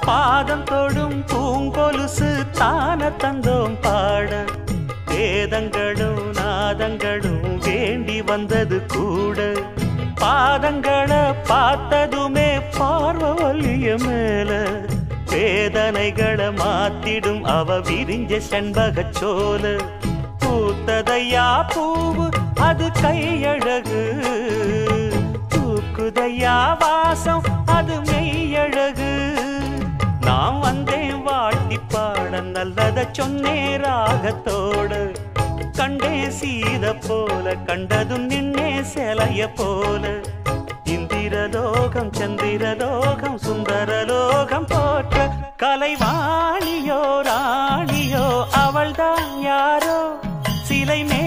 பாதம் தொடும் பூங்கொலுசு தான தந்தோம் பாட வேதங்களும் நாதங்களும் வேண்டி வந்தது கூட பாதங்களை பார்த்ததுமே பார்வலிய மேல வேதனைகளை மாத்திடும் அவ விரிஞ்ச செண்பகச் சோல பூத்ததையா பூவு அது கையழகு தூக்குதையா வாசம் அது மெய்யழகு நான் வந்தேன் வாழ்த்தி பாட நல்லத சொன்னே ராகத்தோடு கண்டே சீத போல கண்டதும் நின்னே சிலைய போல இந்திரலோகம் சந்திரலோகம் சுந்தரலோகம் போற்ற கலைவாணியோ ராணியோ அவள்தான் யாரோ சிலை மே